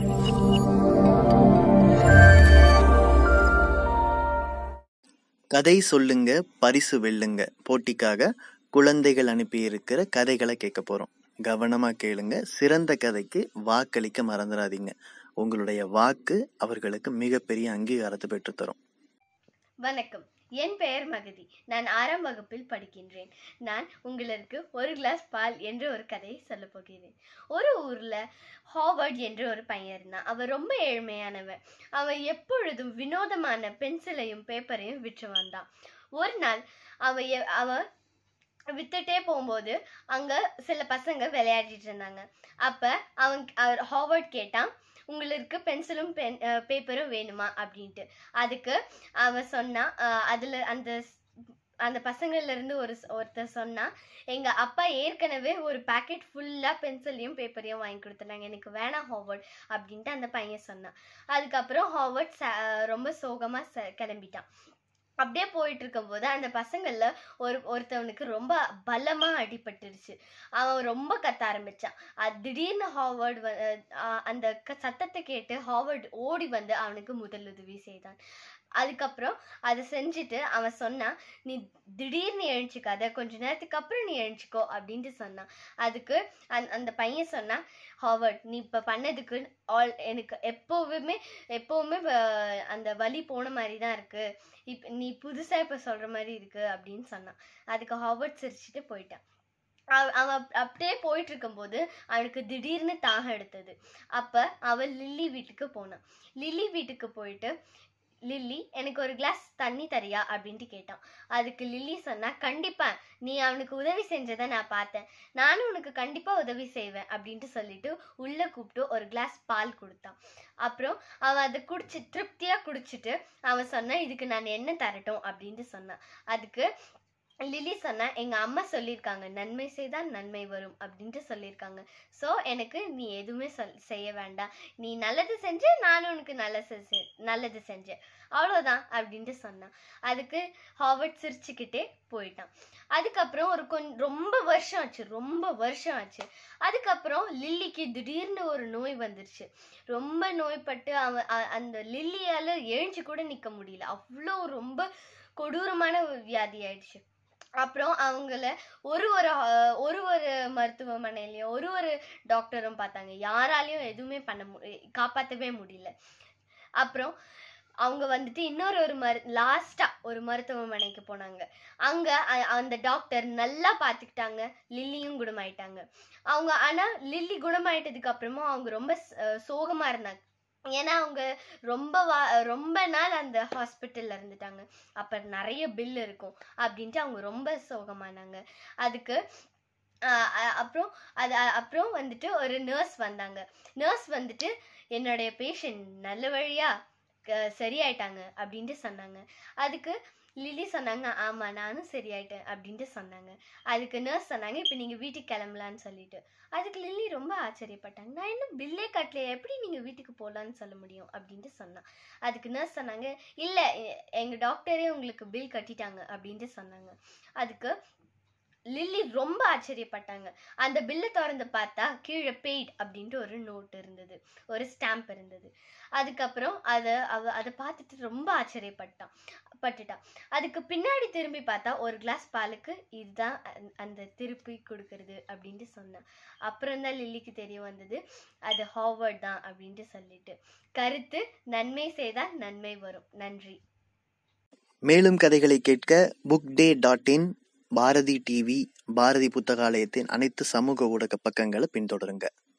கதை சொல்லுங்க பரிசு வெல்லுங்க போட்டிக்காக குழந்தைகள் அனுப்பியிருக்கிற கதைகளை கேட்க போறோம் கவனமா கேளுங்க சிறந்த கதைக்கு வாக்களிக்க மறந்துடாதீங்க உங்களுடைய வாக்கு அவர்களுக்கு மிகப்பெரிய அங்கீகாரத்தை பெற்றுத்தரும் வணக்கம் என் பெயர் மகதி நான் ஆறாம் வகுப்பில் படிக்கின்றேன் நான் உங்களுக்கு ஒரு கிளாஸ் பால் என்று ஒரு கதையை சொல்ல போகிறேன் ஒரு ஊர்ல ஹாவர்ட் என்று ஒரு பையன் இருந்தான் அவன் ரொம்ப ஏழ்மையானவன் அவன் எப்பொழுதும் வினோதமான பென்சிலையும் பேப்பரையும் விற்று வந்தான் ஒரு நாள் அவ எ- அவன் வித்துட்டே போகும்போது அங்க சில பசங்க விளையாடிட்டு இருந்தாங்க அப்ப அவன் அவர் ஹாவர்ட் கேட்டான் உங்களுக்கு பென்சிலும் பென் பேப்பரும் வேணுமா அப்படின்ட்டு அதுக்கு அவன் சொன்னா அஹ் அதுல அந்த ஸ்- அந்த பசங்கள்ல இருந்து ஒரு ஸ்- ஒருத்தர் சொன்னா எங்க அப்பா ஏற்கனவே ஒரு பாக்கெட் ஃபுல்லா பென்சிலையும் பேப்பரையும் வாங்கி கொடுத்துட்டாங்க எனக்கு வேணாம் ஹாவர்ட் அப்படின்ட்டு அந்த பையன் சொன்னான் அதுக்கப்புறம் ஹாவர்ட் ச- ரொம்ப சோகமா ச- கிளம்பிட்டான் அப்படியே போயிட்டு இருக்கும்போது அந்த பசங்கள்ல ஒரு ஒருத்தவனுக்கு ரொம்ப பலமா அடிபட்டுருச்சு அவன் ரொம்ப கத்த ஆரம்பிச்சான் அது திடீர்னு ஹாவர்ட் வ- அஹ் அந்த க- சத்தத்தை கேட்டு ஹாவர்ட் ஓடி வந்து அவனுக்கு முதலுதவி செய்தான் அதுக்கப்புறம் அதை செஞ்சுட்டு அவன் சொன்னான் நீ திடீர்னு எழுச்சிக்காத கொஞ்ச நேரத்துக்கு அப்புறம் நீ எழுச்சிக்கோ அப்படின்ட்டு சொன்னான் அதுக்கு அந் அந்த பையன் சொன்னான் ஹாவர்ட் நீ இப்போ பண்ணதுக்கு ஆல் எனக்கு எப்போவுமே எப்போவுமே வ- அந்த வலி போன மாதிரி தான் இருக்கு இப் நீ புதுசா இப்போ சொல்ற மாதிரி இருக்கு அப்படின்னு சொன்னான் அதுக்கு ஹாவர்ட் சிரிச்சுட்டு போயிட்டான் அவ- அவன் அப்- அப்படியே போயிட்டு இருக்கும்போது அவனுக்கு திடீர்னு தாகம் எடுத்தது அப்ப அவன் லில்லி வீட்டுக்கு போனான் லில்லி வீட்டுக்கு போயிட்டு லில்லி எனக்கு ஒரு கிளாஸ் தண்ணி தரியா அப்படின்ட்டு கேட்டான் அதுக்கு லில்லி சொன்னா கண்டிப்பா நீ அவனுக்கு உதவி செஞ்சதை நான் பார்த்தேன் நானும் உனக்கு கண்டிப்பா உதவி செய்வேன் அப்படின்ட்டு சொல்லிட்டு உள்ள கூப்பிட்டு ஒரு கிளாஸ் பால் கொடுத்தான் அப்புறம் அவன் அதை குடிச்சு திருப்தியா குடிச்சிட்டு அவன் சொன்னான் இதுக்கு நான் என்ன தரட்டும் அப்படின்ட்டு சொன்னான் அதுக்கு லிலி சொன்னா எங்க அம்மா சொல்லியிருக்காங்க நன்மை செய்தால் நன்மை வரும் அப்படின்ட்டு சொல்லியிருக்காங்க ஸோ எனக்கு நீ எதுவுமே சொல் செய்ய வேண்டாம் நீ நல்லது செஞ்சு நானும் உனக்கு நல்ல செ- நல்லது செஞ்சேன் அவ்வளோதான் அப்படின்ட்டு சொன்னான் அதுக்கு ஹாவர்ட் சிரிச்சுக்கிட்டே போயிட்டான் அதுக்கப்புறம் ஒரு கொஞ்ச ரொம்ப வருஷம் ஆச்சு ரொம்ப வருஷம் ஆச்சு அதுக்கப்புறம் லில்லிக்கு திடீர்னு ஒரு நோய் வந்துருச்சு ரொம்ப நோய்பட்டு அவன் அ- அந்த லில்லியால எழுஞ்சு கூட நிக்க முடியல அவ்வளோ ரொம்ப கொடூரமான ஒரு வியாதி ஆயிடுச்சு அப்புறம் அவங்கள ஒரு ஒரு அஹ், ஒரு ஒரு மருத்துவமனையிலயும் ஒரு ஒரு டாக்டரும் பார்த்தாங்க யாராலையும் எதுவுமே பண்ண மு காப்பாற்றவே முடியல அப்புறம் அவங்க வந்துட்டு இன்னொரு ஒரு மரு லாஸ்டா ஒரு மருத்துவமனைக்கு போனாங்க அங்க அ- அந்த டாக்டர் நல்லா பார்த்துக்கிட்டாங்க லில்லியும் குணமாயிட்டாங்க அவங்க ஆனா லில்லி குணமாயிட்டதுக்கு அப்புறமா அவங்க ரொம்ப ஸ்- அஹ் சோகமா இருந்தாங்க ஏன்னா அவங்க ரொம்ப வா ரொம்ப நாள் அந்த ஹாஸ்பிட்டல்ல இருந்துட்டாங்க அப்ப நிறைய பில் இருக்கும் அப்படின்ட்டு அவங்க ரொம்ப சோகமானாங்க அதுக்கு ஆஹ் அ- அப்புறம் அது அ- அப்புறம் வந்துட்டு ஒரு நர்ஸ் வந்தாங்க நர்ஸ் வந்துட்டு என்னுடைய பேஷண்ட் நல்ல வழியா க- சரியாயிட்டாங்க அப்படின்ட்டு சொன்னாங்க அதுக்கு லிலி சொன்னாங்க ஆமா நானும் சரியாயிட்டேன் அப்படின்ட்டு சொன்னாங்க அதுக்கு நர்ஸ் சொன்னாங்க இப்போ நீங்க வீட்டுக்கு கிளம்பலான்னு சொல்லிட்டு அதுக்கு லில்லி ரொம்ப ஆச்சரியப்பட்டாங்க நான் இன்னும் பில்லே கட்டலையே எப்படி நீங்க வீட்டுக்கு போகலான்னு சொல்ல முடியும் அப்படின்ட்டு சொன்னான் அதுக்கு நர்ஸ் சொன்னாங்க இல்ல எ- எங்க டாக்டரே உங்களுக்கு பில் கட்டிட்டாங்க அப்படின்ட்டு சொன்னாங்க அதுக்கு லில்லி ரொம்ப ஆச்சரியப்பட்டாங்க அந்த பில்லை திறந்து பார்த்தா கீழே பெய்ட் அப்படின்ட்டு ஒரு நோட் இருந்தது ஒரு ஸ்டாம்ப் இருந்தது அதுக்கப்புறம் அதை அவ அதை பார்த்துட்டு ரொம்ப ஆச்சரியப்பட்டான் பட்டுட்டான் அதுக்கு பின்னாடி திரும்பி பார்த்தா ஒரு கிளாஸ் பாலுக்கு இதுதான் அந்த- அந்த திருப்பி கொடுக்கறது அப்படின்ட்டு சொன்னான் அப்புறம் தான் லில்லிக்கு தெரிய வந்தது அது ஹார்வர்ட் தான் அப்படின்ட்டு சொல்லிட்டு கருத்து நன்மை செய்தால் நன்மை வரும் நன்றி மேலும் கதைகளை கேட்க book day dot in Bharathi TV Bharathi புத்தகாலயத்தின் அனைத்து சமூக ஊடக பக்கங்களை பின்தொடருங்க